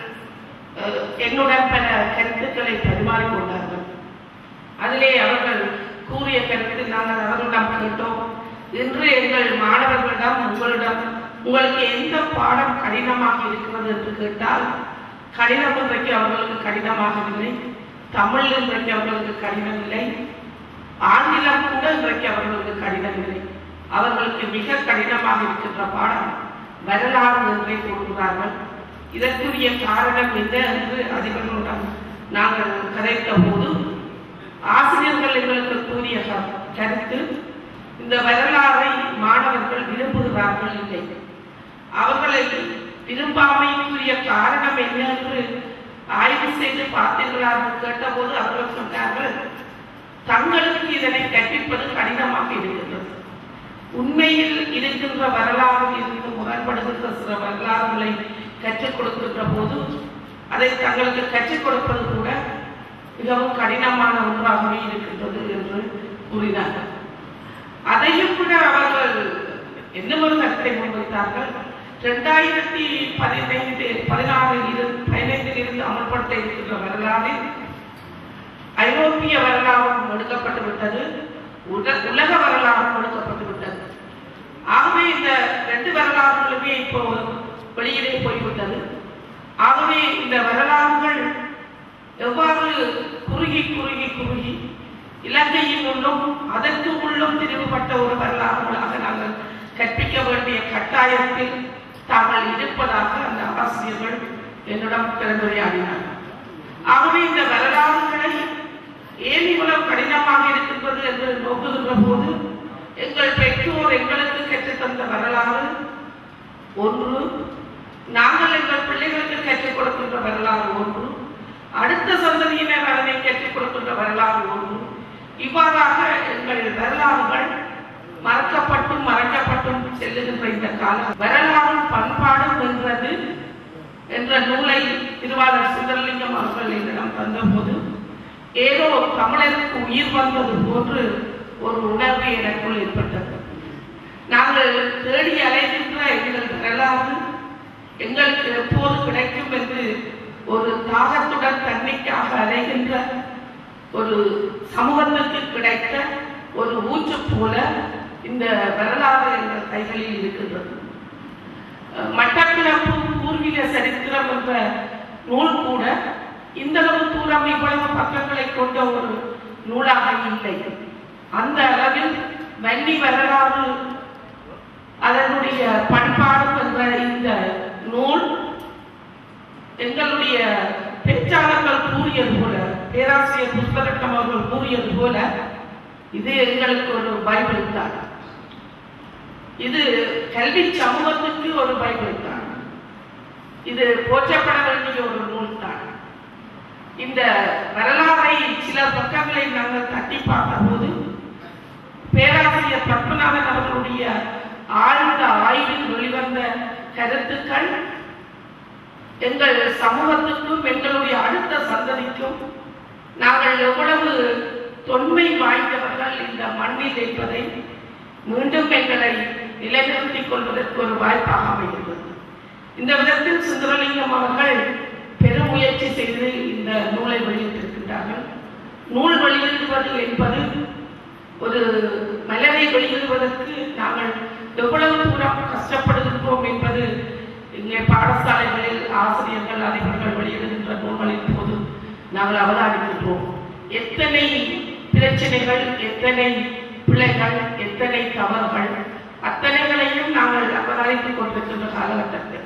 அஹ், என்னுடன் பல கருத்துக்களை பரிமாறிக்கொண்டார்கள் அதிலே அவர்கள் கூறிய கருத்து நாங்கள் அவர்களிடம் கேட்டோம் இன்று எங்கள் மாணவர்களிடம் உங்களிடம் உங்களுக்கு எந்த பாடம் கடினமாக இருக்கிறது என்று கேட்டால் கடினம் இன்றைக்கு அவர்களுக்கு கடினமாக இல்லை தமிழ் இன்றைக்கு அவர்களுக்கு கடினம் இல்லை ஆங்கிலம் கூட இன்றைக்கு அவர்களுக்கு கடினம் இல்லை அவர்களுக்கு மிக கடினமாக இருக்கின்ற பாடம் வரலாறு என்றே கூறுகிறார்கள் இதற்குரிய காரணம் என்ன என்று அதிபர்களுடன் நாங்கள் கதைத்த போது ஆசிரியர்கள் எங்களுக்கு கூறிய க- கருத்து இந்த வரலாறை மாணவர்கள் விரும்புகிறார்கள் இல்லை அவர்களை விரும்பாமைக்குரிய காரணம் என்ன என்று ஆய்வு செய்து பார்த்தீர்களா என்று கேட்டபோது அவர்கள் சொன்னார்கள் தங்களுக்கு இதனை கற்பிப்பது கடினமாக இருக்கின்றது உண்மையில் இருக்கின்ற வரலாறு இருந்து முரண்படுகின்ற சில வரலாறுகளை கற்றுக் கொடுக்கின்ற போது அதை தங்களுக்கு கற்றுக் கொடுப்பது கூட மிகவும் கடினமான ஒன்றாகவே இருக்கின்றது என்று கூறினார்கள் அதையும் கூட அவர்கள் என்ன ஒரு கருத்தை முன்வைத்தார்கள் இரண்டாயிரத்தி பதினைந்து பதினாறில் இருந்து பதினைந்தில் இருந்து அமல்படுத்த இருக்கின்ற வரலாறில் ஐரோப்பிய வரலாறும் எடுக்கப்பட்டு விட்டது உல- உலக வரலாறும் எடுக்கப்பட்டு விட்டது ஆகவே இந்த ரெண்டு வரலாறுகளுமே இப்போ வெளியிலே போய்விட்டது ஆகவே இந்த வரலாறுகள் எவ்வாறு குறுகி குறுகி குறுகி இலங்கையின் உள்ளும் அதற்கு உள்ளும் திரிவுபட்ட ஒரு வரலாறுகளாக நாங்கள் கற்பிக்க வேண்டிய கட்டாயத்தில் தாங்கள் இருப்பதாக அந்த ஆசிரியர்கள் என்னிடம் கலந்துரையாடினார் ஆகவே இந்த வரலாறுகளை ஏன் இவ்வளவு கடினமாக இருக்கின்றது என்று நோக்குகின்ற போது எங்கள் பெற்றோர் எங்களுக்கு கற்றுத்தந்த வரலாறு ஒன்று நாங்கள் எங்கள் பிள்ளைகளுக்கு கற்றுக் கொடுக்கின்ற வரலாறு ஒன்று அடுத்த சந்ததியினர் அதனை கற்றுக் கொடுக்கின்ற வரலாறு ஒன்று இவ்வாறாக எங்கள் வரலாறுகள் மறக்கப்பட்டும் மறைக்கப்பட்டும் செல்லுகின்ற இந்த காலம் வரலாறு பண்பாடு வென்றது என்ற நூலை திருவாளர் சுந்தரலிங்கம் அவர்கள் என்னிடம் தந்தபோது ஏதோ தமிழருக்கு உயிர் வந்தது போன்று ஒரு உணர்வு எனக்குள் ஏற்பட்டது நாங்கள் தேடி அலைகின்ற எங்கள் வரலாறு எங்களுக்கு எப்போது கிடைக்கும் என்று ஒரு தாகத்துடன் தன்மைக்காக அலைகின்ற ஒரு சமூகத்துக்கு கிடைத்த ஒரு ஊற்று போல இந்த வரலாறு எங்கள் கைகளில் இருக்கின்றது அஹ் மட்டக்கிழப்பு பூர்வீக சரித்திரம் என்ற நூல் கூட இந்த அளவு தூரம் இவ்வளவு பக்கங்களை கொண்ட ஒரு நூலாக இல்லை அந்த அளவில் வன்னி வரலாறு அதனுடைய பண்பாடு என்ற இந்த நூல் எங்களுடைய பேச்சாளர்கள் கூறியது போல பேராசிரியர் புஷ்பரட்டம் அவர்கள் கூறியது போல இது எங்களுக்கு ஒரு பைபிள் தான் இது கல்வி சமூகத்துக்கு ஒரு பைபிள் தான் இது போற்றப்பட வேண்டிய ஒரு நூல் தான் இந்த வரலாறை சில பக்கங்களை நாங்கள் தட்டி பார்த்தபோது பேராசிரியர் பத்மநாதன் அவர்களுடைய ஆழ்ந்த ஆய்வில் வெளிவந்த கருத்துக்கள் எங்கள் சமூகத்துக்கும் எங்களுடைய அடுத்த சந்ததிக்கும் நாங்கள் எவ்வளவு தொன்மை வாய்ந்தவர்கள் இந்த மண்ணில் என்பதை மீண்டும் எங்களை நிலைநிறுத்திக் கொள்வதற்கு ஒரு வாய்ப்பாக அமைகிறது இந்த விதத்தில் சுந்தரலிங்கம் அவர்கள் பெருமுயற்சி செய்து இந்த நூலை வெளியிட்டிருக்கின்றார்கள் நூல் வெளியிடுவது என்பது ஒரு மலரை வெளியிடுவதற்கு நாங்கள் எவ்வளவு தூரம் கஷ்டப்படுகின்றோம் என்பது இங்கே பாடசாலைகளில் ஆசிரியர்கள் அதிபர்கள் வெளியிடுகின்ற நூல்களின் போது நாங்கள் அவதானிக்கின்றோம் எத்தனை பிரச்சனைகள் எத்தனை பிழைகள் எத்தனை தவறுகள் அத்தனைகளையும் நாங்கள் அவதானித்துக் கொண்டிருக்கின்ற காலகட்டத்தில்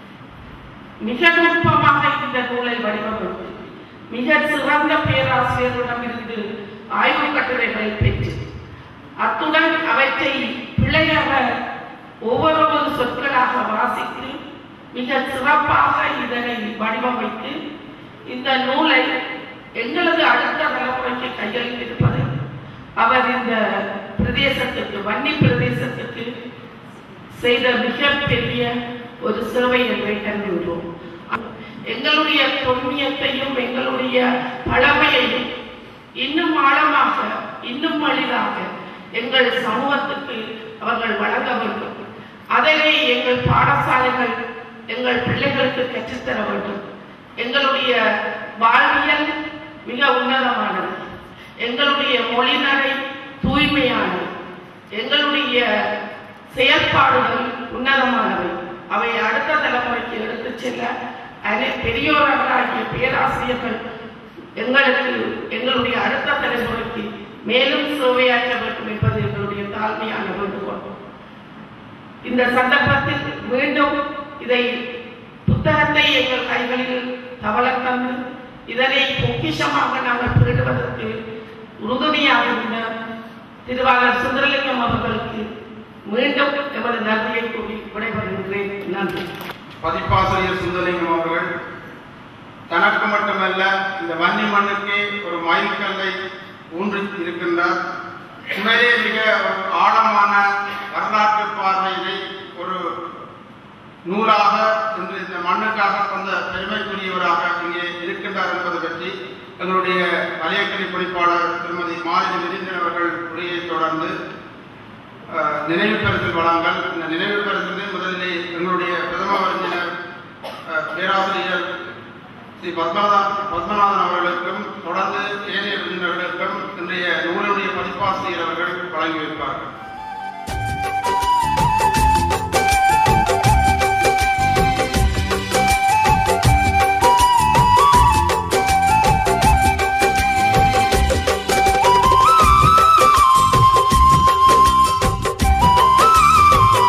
மிக நுட்பமாக இந்த நூலை வடிவமைத்து மிக சிறந்த பேராசிரியர்களிடமிருந்து ஆய்வு கட்டுரைகளை பெற்று அத்துடன் அவற்றை பிழையாக ஒவ்வொரு சொற்களாக வாசித்து மிக சிறப்பாக இதனை வடிவமைத்து இந்த நூலை எங்களது அடுத்த தலைமுறைக்கு கையளித்திருப்பது அவர் இந்த பிரதேசத்துக்கு வன்னி பிரதேசத்துக்கு செய்த மிகப்பெரிய ஒரு சேவை என்பதை கருதுகிறோம் எங்களுடைய தொன்மியத்தையும் எங்களுடைய பழமையையும் இன்னும் ஆழமாக இன்னும் எளிதாக எங்கள் சமூகத்துக்கு அவர்கள் வழங்க வேண்டும் அதனை எங்கள் பாடசாலைகள் எங்கள் பிள்ளைகளுக்கு கற்றுத்தர வேண்டும் எங்களுடைய வாழ்வியல் மிக உன்னதமானது எங்களுடைய மொழிநடை தூய்மையானது எங்களுடைய செயற்பாடுகள் உன்னதமானவை அவை அடுத்த தலைமுறைக்கு எடுத்துச் செல்ல அனை பெரியோர்களாகிய பேராசிரியர்கள் எங்களுக்கு எங்களுடைய அடுத்த தலைமுறைக்கு மேலும் சேவையாற்ற வேண்டும் என்பது எங்களுடைய தாழ்மையான வேண்டுகோள் இந்த சந்தர்ப்பத்தில் மீண்டும் இதை புத்தகத்தை எங்கள் கைகளில் தவளத் தந்து இதனை பொக்கிஷமாக நாங்கள் திருடுவதற்கு உறுதுணையாக இருந்த திருவாளர் சுந்தரலிங்கம் அவர்களுக்கு மீண்டும் எமது நன்றியை கூறி விடைபெறுகின்றேன் நன்றி பதிப்பாசிரியர் சுந்தரலிங்கம் அவர்கள் தனக்கு மட்டுமல்ல இந்த வன்னி மண்ணுக்கே ஒரு மைல்கல்லை ஊன்றி இருக்கின்றார் உண்மையிலே மிக ஒரு ஆழமான வரலாற்று பார்வையினை ஒரு நூலாக இன்று இந்த மண்ணுக்காக தந்த பெருமைக்குரியவராக இங்கே இருக்கின்றார் என்பது பற்றி எங்களுடைய வலயக்கணி பொறிப்பாளர் திருமதி மாலினி விரிந்தன் அவர்கள் உரையை தொடர்ந்து அஹ், நினைவு பரிசில் வழங்கல் இந்த நினைவு பரிசில் முதலிலே எங்களுடைய பிரதம விருந்தினர் அஹ், பேராசிரியர் ஸ்ரீ பத்மநாதன் பத்மநாதன் அவர்களுக்கும் தொடர்ந்து ஏனைய விருந்தினர்களுக்கும் இன்றைய நூலுடைய பதிப்பாசிரியர் அவர்கள் வழங்கி வைப்பார்கள் Thank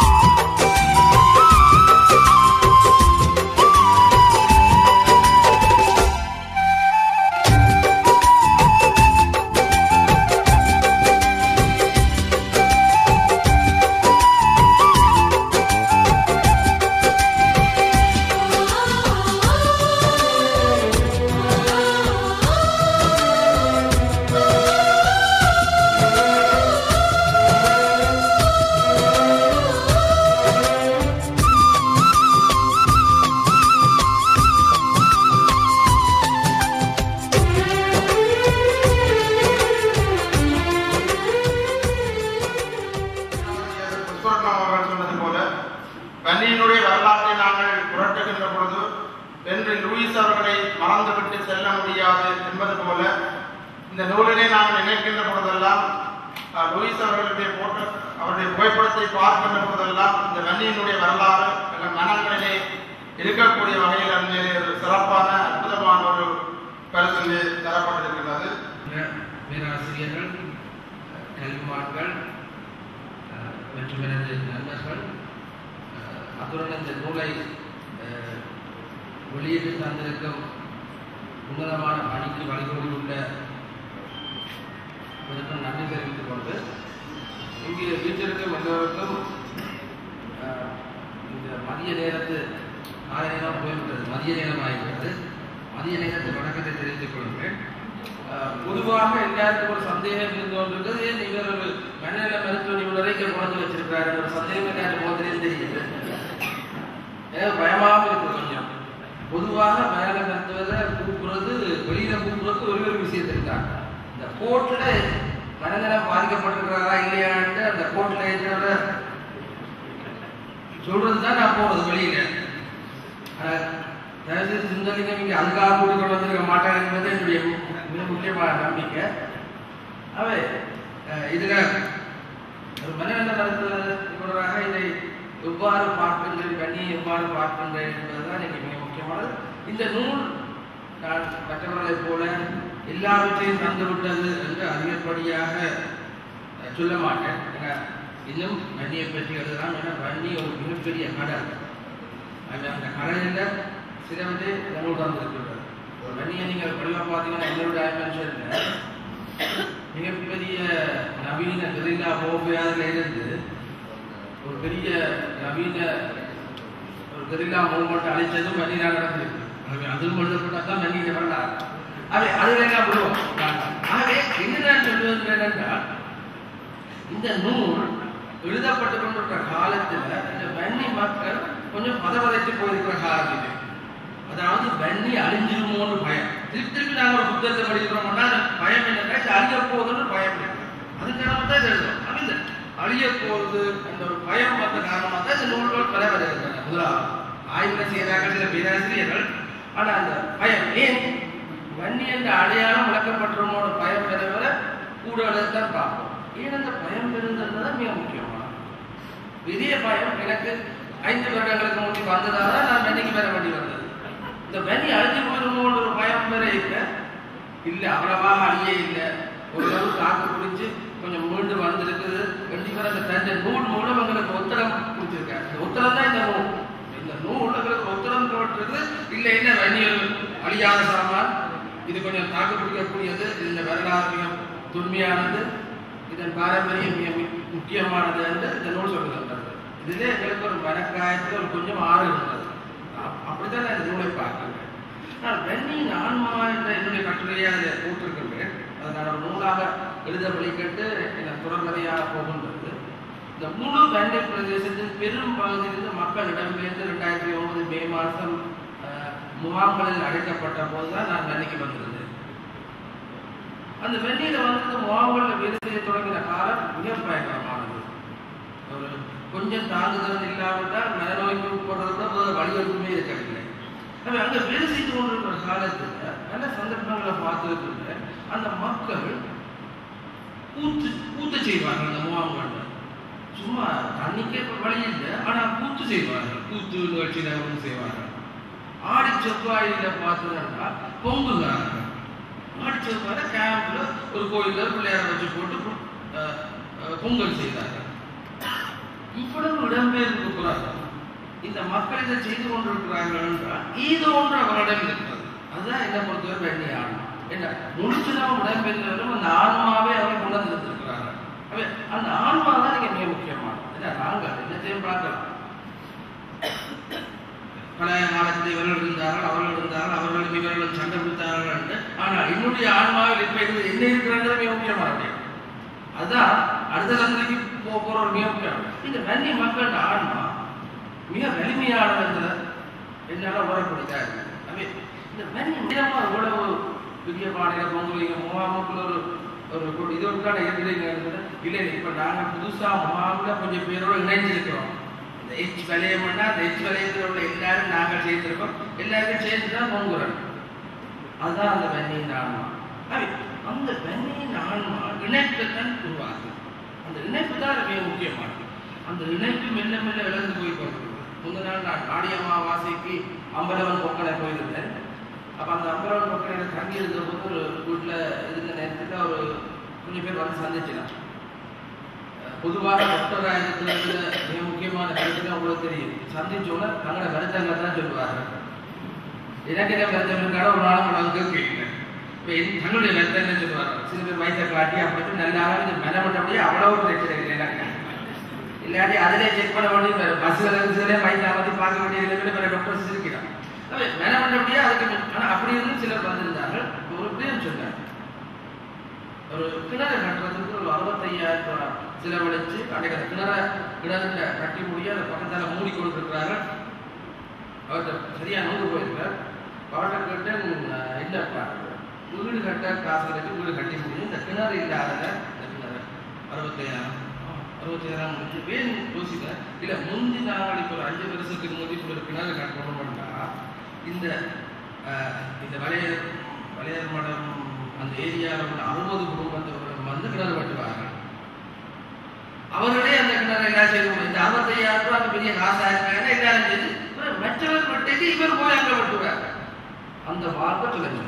செல்வின் லூயிஸ் அவர்களை மறந்துவிட்டு செல்ல முடியாது என்பது போல இந்த நூலிலே நாம் நினைக்கின்ற பொழுதெல்லாம் அஹ், லூயிஸ் அவர்களுடைய போட்டோ அவருடைய புகைப்படத்தை பார்க்கின்ற போதெல்லாம் இந்த வன்னியினுடைய வரலாறு எங்கள் மனங்களிலே இருக்கக்கூடிய வகையில் அங்கே ஒரு சிறப்பான அற்புதமான ஒரு பரிசு தரப்பட்டிருக்கிறது பேராசிரியர்கள் கல்விமான்கள் அஹ், மற்றும் எனது நண்பர்கள் அஹ், அத்துடன் இந்த நூலை அஹ், வெளியிட்டு தந்திருக்கும் உன்னதமான பணிக்கு வழிகோடியுள்ள இதற்கு நன்றி தெரிவித்துக் கொண்டு இங்கு வீட்டிற்கும் எல்லோருக்கும் அஹ், இந்த மதிய நேரத்து காலை நேரம் போய்விட்டது மதிய நேரம் ஆகிவிட்டது மதிய நேரத்து வணக்கத்தை தெரிவித்துக் கொள்கிறேன் அஹ், பொதுவாக எல்லாருக்கும் ஒரு சந்தேகம் இருந்து கொண்டிருக்கிறது ஏன் இவர் ஒரு மனநல மருத்துவ நிபுணரை இங்கே கொண்டு வச்சிருக்காரு ஒரு சந்தேகம் எல்லாரும் போதிலே தெரியுது எனக்கு பயமாகவும் இருக்குது கொஞ்சம் பொதுவாக மனநல மருத்துவரை கூப்பிடுறது வெளியில கூப்பிடுறது ஒரு ஒரு விஷயத்திற்காக இந்த கோர்ட்ல மனநலம் பாதிக்கப்பட்டிருக்கிறாரா இல்லையான்ட்டு அந்த கோர்ட்ல இருக்கிற சொல்றது தான் நான் போறது வெளியில ஆனா, தயவுசெய்து சுந்தரலிங்கம் இங்க அதுக்காக கூடி கொண்டு வந்திருக்க மாட்டாங்க என்பது என்னுடைய மு- மிக முக்கியமான நம்பிக்கை அவை அஹ், இதுல ஒரு மனநல மருத்துவ நிபுணராக இதை எவ்வாறு பார்க்கின்றேன் கண்ணியை எவ்வாறு பார்க்கின்றேன் என்பதுதான் எனக்கு மிக முக்கியமானது இந்த நூல் நான் மற்றவர்களைப் போல எல்லாவற்றையும் தந்துவிட்டது என்று அதிகப்படியாக அஹ், சொல்ல மாட்டேன் ஏன்னா இன்னும் வன்னியை பற்றி எழுதலாம் ஏன்னா வன்னி ஒரு மிகப்பெரிய கடல் அது அந்த கடலில் சிலவற்றை நூல் தந்திருக்கிறது ஒரு வன்னியை நீங்கள் படிவாக பார்த்தீங்கன்னா எங்களுடைய டைமென்ஷனில் மிகப்பெரிய நவீன கெரில்லா போகையாதில் இருந்து ஒரு பெரிய நவீன ஒரு கெரில்லா மூவ்மெண்ட் அழிச்சதும் வன்னியா நடந்திருக்கு ஆகவே அதில் எழுதப்பட்டா தான் வன்னியை வரலாறு ஆகவே அதில் எல்லாம் விடுவோம் ஆகவே என்ன நான் சொல்வது என்னென்றால் இந்த நூல் எழுதப்பட்டு கொண்டிருக்கிற காலத்துல இந்த வன்னி மக்கள் கொஞ்சம் பதவதைத்து போயிருக்கிற காலம் இது அதாவது வன்னி அழிஞ்சிருமோன்னு பயம் திருப்பி திருப்பி நாங்க ஒரு புத்தகத்தை படிக்கிறோம்னா அந்த பயம் என்னன்னா இது அழிய போகுதுன்னு பயம் இருக்கு அதுக்காக தான் இது எழுதுறோம் அப்ப இந்த அழிய போகுது அந்த ஒரு பயம் வந்த காரணமாக தான் இந்த நூல்கள் பல வருகின்றன முதலாவது ஆய்வுகள் செய்யறாங்க சில பேராசிரியர்கள் ஆனா அந்த பயம் ஏன் வன்னி என்ற அடையாளம் விளக்கப்பட்டிருமோட பயம் பெற வர கூட தான் பார்ப்போம் ஏன் அந்த பயம் பெறுந்தது தான் மிக முக்கியமானது பெரிய பயம் எனக்கு ஐந்து வருடங்களுக்கு முன்னாடி வந்ததால தான் நான் வெண்ணிக்கு பெற வேண்டி வந்தது இந்த வெண்ணி அழிஞ்சு போயிருமோன்ற ஒரு பயம் வேற இருக்க இல்ல அவ்வளவாக அழியே இல்லை ஓரளவு தாக்கு பிடிச்சு கொஞ்சம் மீண்டு வந்திருக்குது கண்டிப்பாக அந்த தந்த நூல் மூலம் எங்களுக்கு ஒத்தடம் கொடுத்துருக்காரு இந்த ஒத்தடம் தான் இந்த நூல் இந்த நூல் எங்களுக்கு ஒத்தடம் போட்டிருக்கு இல்லை என்ன வன்னியல் அழியாத சாமான் இது கொஞ்சம் தாக்கு பிடிக்கக்கூடியது இந்த வரலாறு மிக தொன்மையானது இதன் பாரம்பரியம் மிக மு- முக்கியமானது என்று இந்த நூல் சொல்லுகின்றது இதிலே எங்களுக்கு ஒரு மனக்காயத்தில் ஒரு கொஞ்சம் ஆறு இருந்தது அப்- அப்படித்தான் நான் இந்த நூலை பார்க்கிறேன் நான் வெண்ணியின் ஆன்மா என்ற என்னுடைய கட்டுரையை அதில் போட்டிருக்கின்றேன் அதை நான் ஒரு நூலாக எழுத வழிகட்டு எனக்கு தொடர்கதையாக போகின்றது இந்த முழு வெண்ணை பிரதேசத்தின் பெரும் பகுதியிலிருந்து மக்கள் இடம்பெயர்ந்து ரெண்டாயிரத்தி ஒன்பது மே மாதம் அஹ், முகாம்களில் அழைக்கப்பட்ட போதுதான் நான் வெண்ணைக்கு வந்திருந்தேன் அந்த வெண்ணியில வந்து முகாம்களில் வேலை செய்ய தொடங்கின காலம் மிக பயங்கரமானது ஒரு கொஞ்சம் தாங்குதல் இல்லாவிட்டால் மனநோய்க்கு உட்படுறத வேறு வழி எதுவுமே இருக்கவில்லை நம்ம அங்க வேலை செய்து கொண்டிருக்கிற காலத்துல நல்ல சந்தர்ப்பங்களை பார்த்துருக்கிற அந்த மக்கள் கூத்து கூத்து செய்வார்கள் அந்த முகாம்கள்ல சும்மா தண்ணிக்கே இப்ப வழி இல்லை ஆனா கூத்து செய்வார்கள் கூத்து நிகழ்ச்சியில வந்து செய்வார்கள் ஆடி செவ்வாயில பார்த்தோம்னா பொங்குகிறார்கள் ஆடி செவ்வாயில கேம்ப்ல ஒரு கோயில்ல பிள்ளையார வச்சு போட்டு அஹ், அஹ், பொங்கல் செய்தார்கள் இவ்வளவு இடம்பெயர்ந்து கூறார்கள் இந்த மக்கள் இதை செய்து கொண்டிருக்கிறார்கள் என்றால் இது ஒன்று அவரிடம் இருக்கிறது அதுதான் என்ன பொறுத்தவரை வேண்டிய ஆன்மா என்ன முடிச்சுதான் இடம்பெயர்ந்தவரும் அந்த ஆன்மாவே அவரை கொண்டு வந்திருக்கிறார்கள் அவை அந்த ஆன்மா தான் இங்க மிக முக்கியமானது என்ன நாங்கள் என்னத்தையும் பார்க்கலாம் பழைய காலத்தில் இவர்கள் இருந்தார்கள் அவர்கள் இருந்தார்கள் அவர்களும் இவர்களும் சண்டை பிடித்தார்கள் என்று ஆனால் என்னுடைய ஆன்மாவில் இப்ப இது என்ன இருக்கிறது மிக முக்கியமான விஷயம். அதான் அடுத்த சந்ததிக்கு போக போற ஒரு மிக முக்கியம் இந்த வன்னி மக்கள் ஆன்மா மிக வலிமையானது என்னால உரப்படுத்தாரு அவே இந்த வன்னி நிலமா எவ்வளவு பெரிய பாடையில பொங்கலிங்க முகாமுக்குள்ள ஒரு ஒரு கு- இதோட இல்லைங்க இல்லை இப்ப நாங்க புதுசா முகாம்ல கொஞ்சம் பேரோட இணைஞ்சிருக்கிறோம் இந்த எச் வலயம்னா அந்த எச் வலயத்தில் உள்ள எல்லாரும் நாங்கள் சேர்த்திருக்கோம் எல்லாருக்கும் சேர்த்து தான் பொங்குறோம் அதுதான் அந்த வெண்ணியின் ஆன்மா அது அந்த வெண்ணியின் ஆன்மா இணைப்பை தான் உருவாகும் அந்த இணைப்பு தான் மிக முக்கியமானது அந்த இணைப்பு மெல்ல மெல்ல இழந்து போய் கொண்டிருக்கு முந்தின நாள் நான் ஆடி அமாவாசைக்கு அம்பலவன் பொக்கலை போயிருந்தேன் அப்போ அந்த அம்பலவன் பொக்கலை தங்கி இருக்கிற போது ஒரு வீட்டில் இருந்த நேரத்தில் ஒரு கொஞ்சம் பேர் வந்து சந்திச்சினான் பொதுவாக பக்தராயத்தில் இருக்கிற மிக முக்கியமான கருத்து உங்களுக்கு தெரியும் சந்திச்சோன்னா தங்களோட வருத்தங்களை தான் சொல்லுவாங்க எனக்கு என்ன வருத்தம் இருக்காடோ ஒரு நாள் உனக்கு கேட்கிறேன் இப்போ என் தங்களுடைய வருத்தம் என்ன சொல்லுவாங்க சில பேர் வயசை காட்டி அப்படி நல்லா இது மெனமட்டபடியே அவ்வளோ பிரச்சனை இல்லை எனக்கு இல்லாட்டி அதிலே செக் பண்ண வேண்டிய பஸ்ஸில் இருந்துச்சுலே வயசை பற்றி பார்க்க வேண்டியது இல்லை வேறு டாக்டர்ஸ் இருக்கிறான் மெனமட்டபடியே அதுக்கு ஆனால் அப்படி இருந்து சிலர் வந்திருந்தார்கள் ஒரு பேர் சொன்னார் ஒரு கிணறு கட்டுறதுக்கு ஒரு அறுபத்தையாயிரம் ரூபாய் செலவழிச்சு அன்றைக்கு அந்த கிணற கிணறுல கட்டி முடிய அதை பக்கத்தால் மூடி கொண்டிருக்கிறார்கள் அவர்கிட்ட சரியா நூறு போயிருக்கார் அவர்கிட்ட கேட்டேன் இல்லைப்பா வீடு கட்ட காசு கட்டி வீடு கட்டி முடியும் இந்த கிணறு இல்லாத இந்த கிணறு அறுபத்தையாயிரம் அறுபத்தையாயிரம் முடிஞ்சு வேன் யோசிக்கிறேன் இல்லை முந்தி நாங்கள் இப்போ ஒரு அஞ்சு வருஷத்துக்கு முந்தி இப்போ ஒரு கிணறு கட்டணும்னா இந்த அஹ், இந்த வளையர் வளையர் மடம் அந்த ஏரியாவில் உள்ள அறுபது குடும்பத்தவர்கள் வந்து கிணறு வெட்டுவாங்க அவர்களே அந்த கிணறு எல்லாம் செய்து கொண்டு- இந்த அறுபத்தையாயிரம் ரூபாய் பெரிய காசா இருக்காங்க எல்லாரும் செய்து இவர் மற்றவர் வெட்டிட்டு இவர் போய் அங்க வெட்டுவார் அந்த வார்த்தை சொல்ல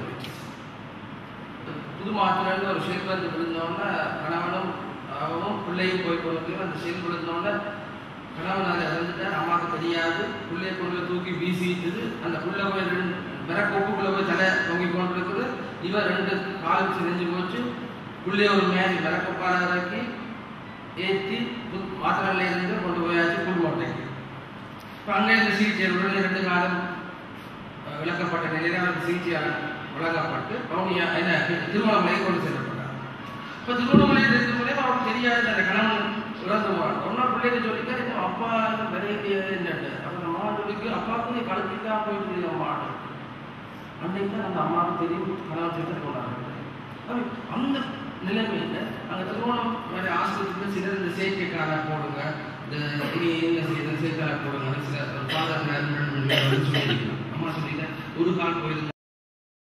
புது மாத்திரன்னு ஒரு ஷேப் வந்து விழுந்தோடனே கணவனும் அவனும் பிள்ளையும் போய் கொண்டு அந்த ஷேப் விழுந்தோடனே கணவன் அதை இறந்துட்டார் அம்மாவுக்கு தெரியாது பிள்ளைய கொண்டு போய் தூக்கி வீசிட்டுது அந்த புள்ள போய் ரெண்டு மிர கொப்புக்குள்ள போய் தலை தொங்கி கொண்டு இருக்குது இவன் ரெண்டு காலும் சிரிஞ்சு போச்சு புள்ளைய ஒரு மேலே மிரக்கப்பால இறக்கி ஏற்றி மாத்திரையில் இருந்து கொண்டு போயாச்சு புல் மோட்டைக்கு இப்போ அங்கே இந்த சிகிச்சை உடனே ரெண்டு காலம் அஹ், விளக்கப்பட்ட நிலையில் அவருக்கு சிகிச்சையாக வழங்கப்பட்டு பவுனியா என்ன திருவண்ணாமலை கொண்டு செல்லப்பட்டார் இப்போ திருவண்ணாமலையில் இருக்கும்போதே அவருக்கு தெரியாது அந்த கணவன் இறந்து போறான் ஒரு நாள் பிள்ளைக்கு சொல்லிக்க இந்த அப்பா விரைவிய என்னட்டு அப்போ அந்த அம்மா சொல்லிக்கு அப்பாவுக்கு நீ கழுத்தி தான் போயிட்டு அம்மா அன்னைக்கு தான் அந்த அம்மாவுக்கு தெரியும் கணவன் செத்து போனாங்க அப்ப அந்த நிலைமையில அங்க திருமணம் வேற ஆஸ்பத்திரியில் சிலர் இந்த சேர்க்கைக்கான போடுங்க இந்த இனி இந்த சேர்க்கை போடுங்க சில ஃபாதர் அம்மா சொல்லிட்டேன் ஒரு கால் போயிருந்தாங்க